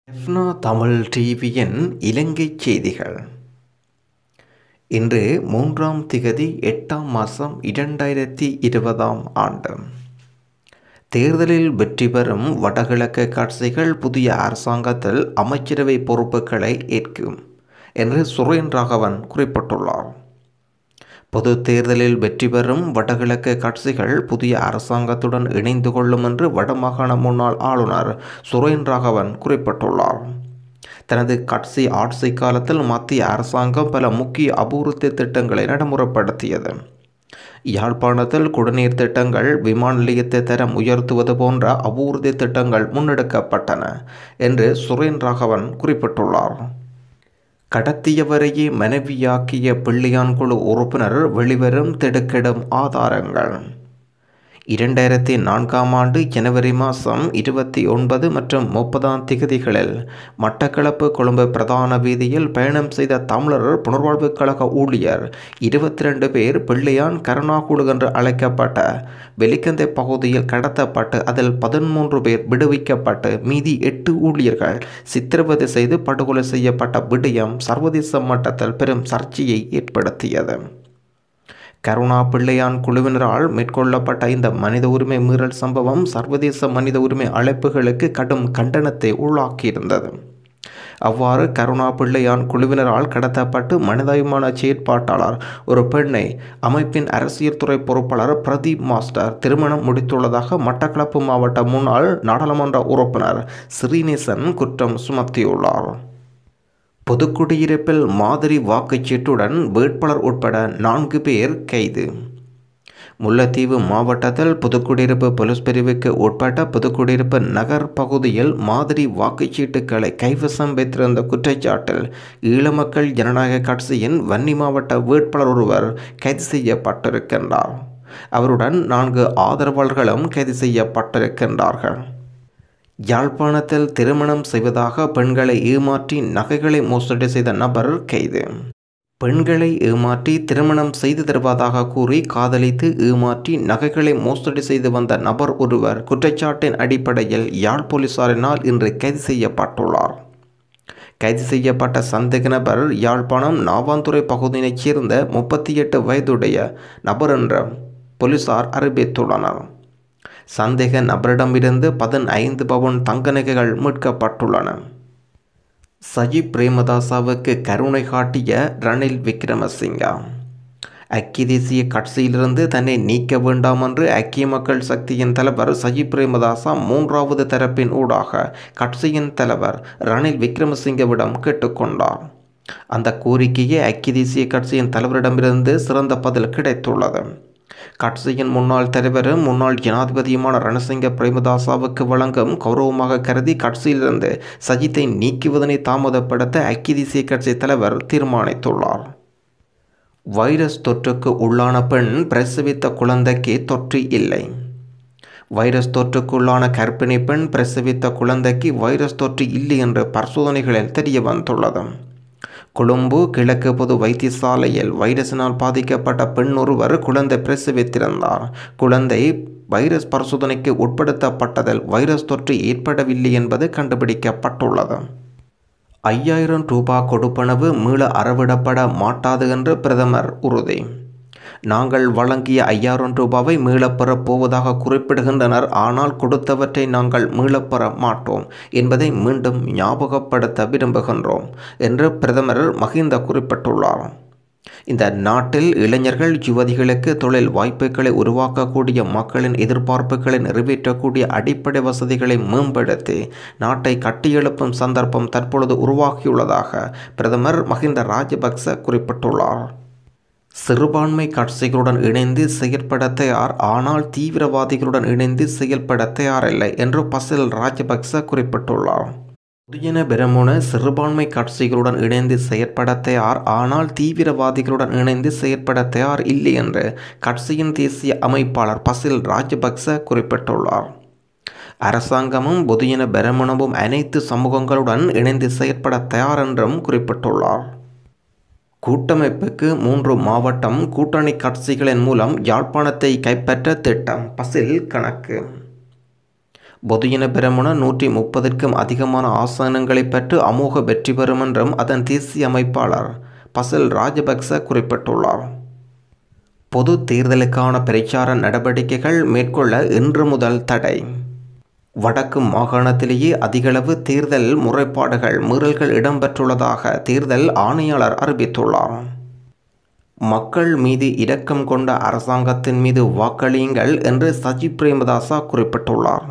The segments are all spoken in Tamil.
எஃப்னா தமிழ் டிவியின் இலங்கைச் செய்திகள் இன்று மூன்றாம் திகதி எட்டாம் மாதம் இரண்டாயிரத்தி இருபதாம் ஆண்டு தேர்தலில் வெற்றி பெறும் வடகிழக்கு கட்சிகள் புதிய அரசாங்கத்தில் அமைச்சரவை பொறுப்புகளை ஏற்கும் என்று சுரேன் ராகவன் குறிப்பிட்டுள்ளார் பொது தேர்தலில் வெற்றி பெறும் வடகிழக்கு கட்சிகள் புதிய அரசாங்கத்துடன் இணைந்து கொள்ளும் என்று வடமாகாண முன்னாள் ஆளுநர் சுரேன் ராகவன் குறிப்பிட்டுள்ளார் தனது கட்சி ஆட்சி காலத்தில் மத்திய அரசாங்கம் பல முக்கிய அபிவிருத்தி திட்டங்களை நடைமுறைப்படுத்தியது யாழ்ப்பாணத்தில் குடிநீர் திட்டங்கள் விமான நிலையத்தை தரம் உயர்த்துவது போன்ற அபிவிருத்தி திட்டங்கள் முன்னெடுக்கப்பட்டன என்று சுரேன் ராகவன் குறிப்பிட்டுள்ளார் கடத்தியவரையே மனைவியாக்கிய பிள்ளையான் குழு உறுப்பினர் வெளிவரும் திடுக்கிடும் ஆதாரங்கள் இரண்டாயிரத்தி நான்காம் ஆண்டு ஜனவரி மாதம் இருபத்தி ஒன்பது மற்றும் முப்பதாம் திகதிகளில் மட்டக்களப்பு கொழும்பு பிரதான வீதியில் பயணம் செய்த தமிழர் புனர்வாழ்வு கழக ஊழியர் இருபத்தி ரெண்டு பேர் பிள்ளையான் கருணாகுழு என்று அழைக்கப்பட்ட வெலிக்கந்தை பகுதியில் கடத்தப்பட்டு அதில் பதிமூன்று பேர் விடுவிக்கப்பட்டு மீதி எட்டு ஊழியர்கள் சித்திரவதை செய்து படுகொலை செய்யப்பட்ட விடயம் சர்வதேச மட்டத்தில் பெரும் சர்ச்சையை ஏற்படுத்தியது கருணா பிள்ளையான் குழுவினரால் மேற்கொள்ளப்பட்ட இந்த மனித உரிமை மீறல் சம்பவம் சர்வதேச மனித உரிமை அழைப்புகளுக்கு கடும் கண்டனத்தை உள்ளாக்கியிருந்தது அவ்வாறு கருணா பிள்ளையான் குழுவினரால் கடத்தப்பட்டு மனிதாபிமான செயற்பாட்டாளர் ஒரு பெண்ணை அமைப்பின் அரசியல் துறை பொறுப்பாளர் பிரதீப் மாஸ்டர் திருமணம் முடித்துள்ளதாக மட்டக்களப்பு மாவட்ட முன்னாள் நாடாளுமன்ற உறுப்பினர் ஸ்ரீநேசன் குற்றம் சுமத்தியுள்ளார் பொதுக்குடியிருப்பில் மாதிரி வாக்குச்சீட்டுடன் வேட்பாளர் உட்பட நான்கு பேர் கைது முல்லைத்தீவு மாவட்டத்தில் புதுக்குடியிருப்பு போலீஸ் பிரிவுக்கு உட்பட்ட புதுக்குடியிருப்பு நகர் பகுதியில் மாதிரி வாக்குச்சீட்டுகளை கைவசம் வைத்திருந்த குற்றச்சாட்டில் ஈழமக்கள் ஜனநாயக கட்சியின் வன்னி மாவட்ட வேட்பாளர் ஒருவர் கைது செய்யப்பட்டிருக்கின்றார் அவருடன் நான்கு ஆதரவாளர்களும் கைது செய்யப்பட்டிருக்கின்றார்கள் யாழ்ப்பாணத்தில் திருமணம் செய்வதாக பெண்களை ஏமாற்றி நகைகளை மோசடி செய்த நபர் கைது பெண்களை ஏமாற்றி திருமணம் செய்து தருவதாக கூறி காதலித்து ஏமாற்றி நகைகளை மோசடி செய்து வந்த நபர் ஒருவர் குற்றச்சாட்டின் அடிப்படையில் யாழ் போலீசாரினால் இன்று கைது செய்யப்பட்டுள்ளார் கைது செய்யப்பட்ட சந்தேக நபர் யாழ்ப்பாணம் நாவாந்துறை பகுதியைச் சேர்ந்த முப்பத்தி எட்டு வயதுடைய நபர் என்ற போலீசார் அறிவித்துள்ளனர் சந்தேக நபரிடமிருந்து பதினைந்து பவுன் தங்க நகைகள் மீட்கப்பட்டுள்ளன சஜித் பிரேமதாசாவுக்கு கருணை காட்டிய ரணில் விக்ரமசிங்கா ஐக்கிய தேசிய கட்சியிலிருந்து தன்னை நீக்க வேண்டாம் என்று ஐக்கிய மக்கள் சக்தியின் தலைவர் சஜித் பிரேமதாசா மூன்றாவது தரப்பின் ஊடாக கட்சியின் தலைவர் ரணில் விக்ரமசிங்கவிடம் கேட்டுக்கொண்டார் அந்த கோரிக்கையை ஐக்கிய தேசிய கட்சியின் தலைவரிடமிருந்து சிறந்த பதில் கிடைத்துள்ளது கட்சியின் முன்னாள் தலைவரும் முன்னாள் ஜனாதிபதியுமான ரணசிங்க பிரேமதாசாவுக்கு வழங்கும் கௌரவமாக கருதி கட்சியிலிருந்து சஜித்தை நீக்குவதனை தாமதப்படுத்த ஐக்கிய தேசிய கட்சி தலைவர் தீர்மானித்துள்ளார் வைரஸ் தொற்றுக்கு உள்ளான பெண் பிரசவித்த குழந்தைக்கு தொற்று இல்லை வைரஸ் தொற்றுக்குள்ளான கர்ப்பிணி பெண் பிரசவித்த குழந்தைக்கு வைரஸ் தொற்று இல்லை என்று பரிசோதனைகளில் தெரிய வந்துள்ளது கொழும்பு கிழக்கு பொது வைத்தியசாலையில் வைரஸினால் பாதிக்கப்பட்ட பெண் ஒருவர் குழந்தை பிரசவித்திருந்தார் குழந்தை வைரஸ் பரிசோதனைக்கு உட்படுத்தப்பட்டதில் வைரஸ் தொற்று ஏற்படவில்லை என்பது கண்டுபிடிக்கப்பட்டுள்ளது ஐயாயிரம் ரூபாய் கொடுப்பனவு மீள அறவிடப்பட மாட்டாது என்று பிரதமர் உறுதி நாங்கள் வழங்கிய ஐயாயிரம் ரூபாவை மீளப்பெறப் போவதாக குறிப்பிடுகின்றனர் ஆனால் கொடுத்தவற்றை நாங்கள் மீளப்பெற மாட்டோம் என்பதை மீண்டும் ஞாபகப்படுத்த விரும்புகின்றோம் என்று பிரதமர் மஹிந்த குறிப்பிட்டுள்ளார் இந்த நாட்டில் இளைஞர்கள் யுவதிகளுக்கு தொழில் வாய்ப்புகளை உருவாக்கக்கூடிய மக்களின் எதிர்பார்ப்புகளை நிறைவேற்றக்கூடிய அடிப்படை வசதிகளை மேம்படுத்தி நாட்டை கட்டியெழுப்பும் சந்தர்ப்பம் தற்பொழுது உருவாகியுள்ளதாக பிரதமர் மஹிந்த ராஜபக்ச குறிப்பிட்டுள்ளார் சிறுபான்மை கட்சிகளுடன் இணைந்து செயற்பட தயார் ஆனால் தீவிரவாதிகளுடன் இணைந்து செயல்பட தயாரில்லை என்று பசில் ராஜபக்ச குறிப்பிட்டுள்ளார் பொதுஜன பெரமுன சிறுபான்மை கட்சிகளுடன் இணைந்து செயற்பட தயார் ஆனால் தீவிரவாதிகளுடன் இணைந்து செயற்பட தயார் இல்லை என்று கட்சியின் தேசிய அமைப்பாளர் பசில் ராஜபக்ச குறிப்பிட்டுள்ளார் அரசாங்கமும் பொதுஜன பெரமுனவும் அனைத்து சமூகங்களுடன் இணைந்து செயற்பட தயார் என்றும் குறிப்பிட்டுள்ளார் கூட்டமைப்புக்கு மூன்று மாவட்டம் கூட்டணி கட்சிகளின் மூலம் யாழ்ப்பாணத்தை கைப்பற்ற திட்டம் பசில் கணக்கு பொதுஜன பெரமுன நூற்றி முப்பதற்கும் அதிகமான ஆசனங்களை பெற்று அமோக வெற்றி பெறும் என்றும் அதன் தேசிய அமைப்பாளர் பசல் ராஜபக்ச குறிப்பிட்டுள்ளார் பொது தேர்தலுக்கான பிரச்சார நடவடிக்கைகள் மேற்கொள்ள இன்று முதல் தடை வடக்கு மாகாணத்திலேயே அதிகளவு தேர்தல் முறைப்பாடுகள் மீறல்கள் இடம்பெற்றுள்ளதாக தேர்தல் ஆணையாளர் அறிவித்துள்ளார் மக்கள் மீது இரக்கம் கொண்ட அரசாங்கத்தின் மீது வாக்களியுங்கள் என்று சஜித் பிரேமதாசா குறிப்பிட்டுள்ளார்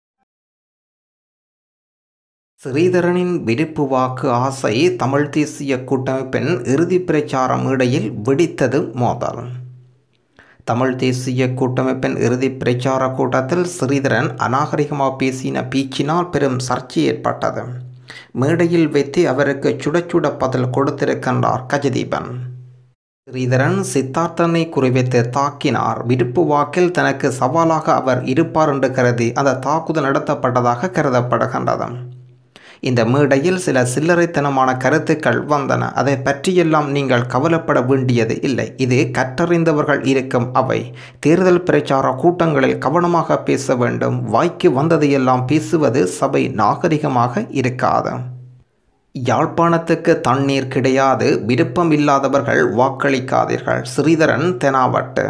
ஸ்ரீதரனின் விடுப்பு வாக்கு ஆசை தமிழ் தேசிய கூட்டமைப்பின் இறுதி பிரச்சார மேடையில் வெடித்தது மோதல் தமிழ் தேசிய கூட்டமைப்பின் இறுதி பிரச்சார கூட்டத்தில் ஸ்ரீதரன் அநாகரிகமாக பேசின பேச்சினால் பெரும் சர்ச்சை ஏற்பட்டது மேடையில் வைத்து அவருக்கு சுட சுட பதில் கொடுத்திருக்கின்றார் கஜதீபன் ஸ்ரீதரன் சித்தார்த்தனை குறிவைத்து தாக்கினார் விடுப்பு வாக்கில் தனக்கு சவாலாக அவர் இருப்பார் என்று கருதி அந்த தாக்குதல் நடத்தப்பட்டதாக கருதப்படுகின்றது இந்த மேடையில் சில சில்லறைத்தனமான கருத்துக்கள் வந்தன அதை பற்றியெல்லாம் நீங்கள் கவலைப்பட வேண்டியது இல்லை இது கற்றறிந்தவர்கள் இருக்கும் அவை தேர்தல் பிரச்சார கூட்டங்களில் கவனமாக பேச வேண்டும் வாய்க்கு வந்ததையெல்லாம் பேசுவது சபை நாகரிகமாக இருக்காது யாழ்ப்பாணத்துக்கு தண்ணீர் கிடையாது விருப்பம் இல்லாதவர்கள் வாக்களிக்காதீர்கள் ஸ்ரீதரன் தெனாவட்டு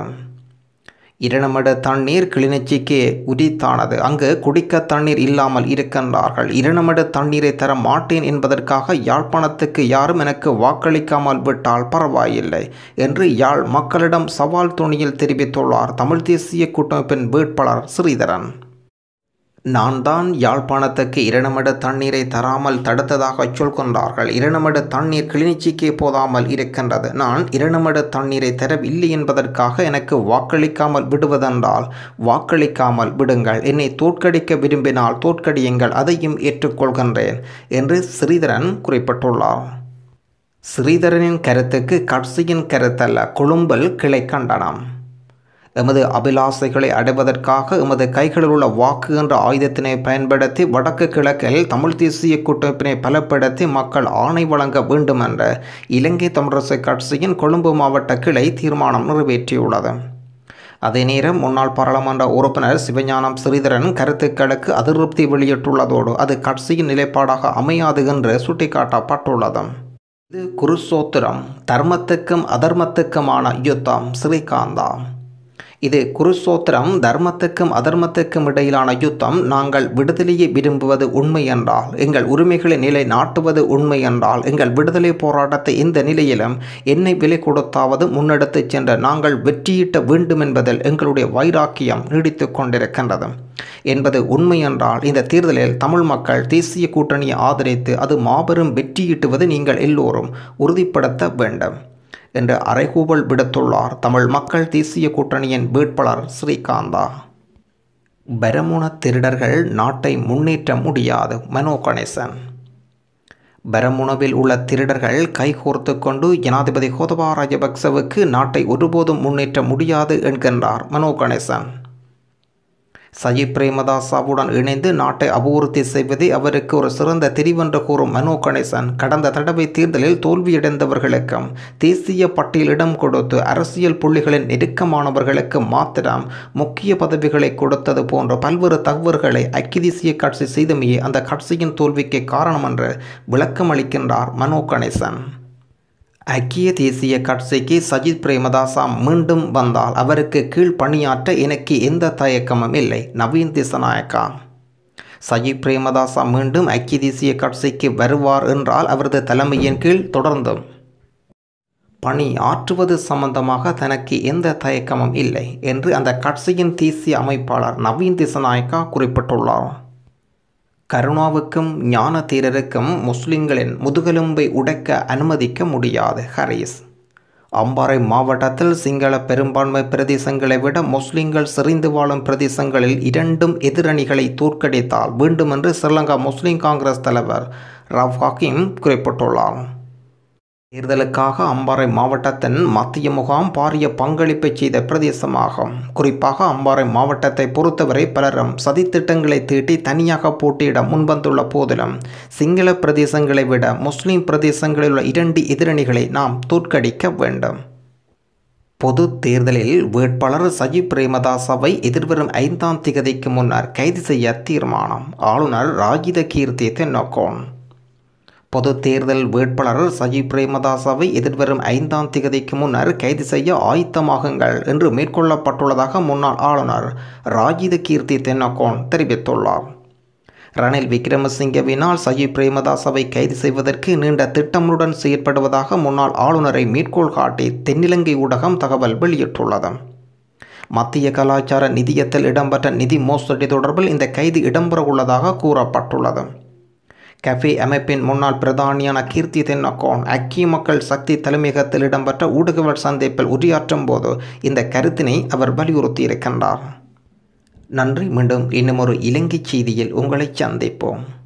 இரணமடு தண்ணீர் கிளிநொச்சிக்கு உரித்தானது அங்கு குடிக்க தண்ணீர் இல்லாமல் இருக்கின்றார்கள் இரணமடு தண்ணீரை தர மாட்டேன் என்பதற்காக யாழ்ப்பாணத்துக்கு யாரும் எனக்கு வாக்களிக்காமல் விட்டால் பரவாயில்லை என்று யாழ் மக்களிடம் சவால் துணியில் தெரிவித்துள்ளார் தமிழ் தேசிய கூட்டமைப்பின் வேட்பாளர் ஸ்ரீதரன் நான் தான் யாழ்ப்பாணத்துக்கு இரணமடு தண்ணீரை தராமல் தடுத்ததாக சொல்கின்றார்கள் இரணமடு தண்ணீர் கிளிநொச்சிக்கே போதாமல் இருக்கின்றது நான் இரணமடு தண்ணீரை தரவில்லை என்பதற்காக எனக்கு வாக்களிக்காமல் விடுவதென்றால் வாக்களிக்காமல் விடுங்கள் என்னை தோற்கடிக்க விரும்பினால் தோற்கடியுங்கள் அதையும் ஏற்றுக்கொள்கின்றேன் என்று ஸ்ரீதரன் குறிப்பிட்டுள்ளார் ஸ்ரீதரனின் கருத்துக்கு கட்சியின் கருத்தல்ல கொழும்பல் கிளை கண்டனம் எமது அபிலாசைகளை அடைவதற்காக எமது கைகளில் உள்ள வாக்கு என்ற ஆயுதத்தினை பயன்படுத்தி வடக்கு கிழக்கில் தமிழ் தேசிய கூட்டமைப்பினை பலப்படுத்தி மக்கள் ஆணை வழங்க வேண்டும் என்ற இலங்கை தமிழரசு கட்சியின் கொழும்பு மாவட்ட கிளை தீர்மானம் நிறைவேற்றியுள்ளது அதே நேரம் முன்னாள் பாராளுமன்ற உறுப்பினர் சிவஞானம் ஸ்ரீதரன் கருத்துக்களுக்கு அதிருப்தி வெளியிட்டுள்ளதோடு அது கட்சியின் நிலைப்பாடாக அமையாது என்று சுட்டிக்காட்டப்பட்டுள்ளது இது குருசோத்திரம் தர்மத்துக்கும் அதர்மத்துக்குமான யுத்தம் ஸ்ரீகாந்தா இது குருசோத்திரம் தர்மத்துக்கும் அதர்மத்துக்கும் இடையிலான யுத்தம் நாங்கள் விடுதலையை விரும்புவது உண்மை என்றால் எங்கள் உரிமைகளை நிலை நாட்டுவது உண்மை என்றால் எங்கள் விடுதலை போராட்டத்தை இந்த நிலையிலும் என்னை விலை கொடுத்தாவது முன்னெடுத்துச் சென்ற நாங்கள் வெற்றியீட்ட வேண்டும் என்பதில் எங்களுடைய வைராக்கியம் நீடித்து கொண்டிருக்கின்றது என்பது உண்மை என்றால் இந்த தேர்தலில் தமிழ் மக்கள் தேசிய கூட்டணியை ஆதரித்து அது மாபெரும் வெற்றியீட்டுவது நீங்கள் எல்லோரும் உறுதிப்படுத்த வேண்டும் என்று அறைகூவல் விடுத்துள்ளார் தமிழ் மக்கள் தேசிய கூட்டணியின் வேட்பாளர் ஸ்ரீகாந்தா பரமுன திருடர்கள் நாட்டை முன்னேற்ற முடியாது மனோ கணேசன் பரமுனவில் உள்ள திருடர்கள் கைகோர்த்து கொண்டு ஜனாதிபதி கோதபா ராஜபக்சவுக்கு நாட்டை ஒருபோதும் முன்னேற்ற முடியாது என்கின்றார் மனோ கணேசன் சஜித் பிரேமதாசாவுடன் இணைந்து நாட்டை அபிவிருத்தி செய்வதே அவருக்கு ஒரு சிறந்த தெரிவென்று கூறும் மனோ கணேசன் கடந்த தடவை தேர்தலில் தோல்வியடைந்தவர்களுக்கும் தேசிய பட்டியலிடம் கொடுத்து அரசியல் புள்ளிகளின் நெருக்கமானவர்களுக்கு மாத்திரம் முக்கிய பதவிகளை கொடுத்தது போன்ற பல்வேறு தகவல்களை ஐக்கிய தேசிய கட்சி செய்தமையே அந்த கட்சியின் தோல்விக்கு காரணம் என்று விளக்கமளிக்கின்றார் மனோ கணேசன் ஐக்கிய தேசிய கட்சிக்கு சஜித் பிரேமதாசா மீண்டும் வந்தால் அவருக்கு கீழ் பணியாற்ற எனக்கு எந்த தயக்கமும் இல்லை நவீன் திசநாயக்கா சஜித் பிரேமதாசா மீண்டும் ஐக்கிய தேசிய கட்சிக்கு வருவார் என்றால் அவரது தலைமையின் கீழ் தொடர்ந்தும் பணி ஆற்றுவது சம்பந்தமாக தனக்கு எந்த தயக்கமும் இல்லை என்று அந்த கட்சியின் தேசிய அமைப்பாளர் நவீன் திசநாயக்கா குறிப்பிட்டுள்ளார் கருணாவுக்கும் ஞான தீரருக்கும் முஸ்லிம்களின் முதுகெலும்பை உடைக்க அனுமதிக்க முடியாது ஹரீஸ் அம்பாறை மாவட்டத்தில் சிங்கள பெரும்பான்மை பிரதேசங்களை விட முஸ்லிம்கள் செறிந்து வாழும் பிரதேசங்களில் இரண்டும் எதிரணிகளை தோற்கடித்தால் வேண்டும் என்று ஸ்ரீலங்கா முஸ்லிம் காங்கிரஸ் தலைவர் ரவ் ஹக்கீம் குறிப்பிட்டுள்ளார் தேர்தலுக்காக அம்பாறை மாவட்டத்தின் மத்திய முகாம் பாரிய பங்களிப்பை செய்த பிரதேசமாகும் குறிப்பாக அம்பாறை மாவட்டத்தை பொறுத்தவரை பலரும் சதித்திட்டங்களை தீட்டி தனியாக போட்டியிட முன்வந்துள்ள போதிலும் சிங்கள பிரதேசங்களை விட முஸ்லிம் பிரதேசங்களில் உள்ள இரண்டு எதிரணிகளை நாம் தோற்கடிக்க வேண்டும் பொது தேர்தலில் வேட்பாளர் சஜித் பிரேமதாசவை எதிர்வரும் ஐந்தாம் திகதிக்கு முன்னர் கைது செய்ய தீர்மானம் ஆளுநர் ராஜித கீர்த்தி தென்னோக்கோன் பொது தேர்தல் வேட்பாளர் சஜித் பிரேமதாசவை எதிர்வரும் ஐந்தாம் திகதிக்கு முன்னர் கைது செய்ய ஆயத்தமாகுங்கள் என்று மேற்கொள்ளப்பட்டுள்ளதாக முன்னாள் ஆளுநர் ராஜித கீர்த்தி தென்னோக்கோன் தெரிவித்துள்ளார் ரணில் விக்ரமசிங்கவினால் சஜித் பிரேமதாசவை கைது செய்வதற்கு நீண்ட திட்டமுடன் செயற்படுவதாக முன்னாள் ஆளுநரை மேற்கோள் காட்டி தென்னிலங்கை ஊடகம் தகவல் வெளியிட்டுள்ளது மத்திய கலாச்சார நிதியத்தில் இடம்பெற்ற நிதி மோசடி தொடர்பில் இந்த கைது இடம்பெறவுள்ளதாக கூறப்பட்டுள்ளது கஃபே அமைப்பின் முன்னாள் பிரதானியான கீர்த்தி தென்னக்கோன் ஐக்கிய மக்கள் சக்தி தலைமையகத்தில் இடம்பெற்ற ஊடகவர் சந்திப்பில் உரையாற்றும் போது இந்த கருத்தினை அவர் வலியுறுத்தியிருக்கின்றார் நன்றி மீண்டும் இன்னும் ஒரு இலங்கை செய்தியில் உங்களை சந்திப்போம்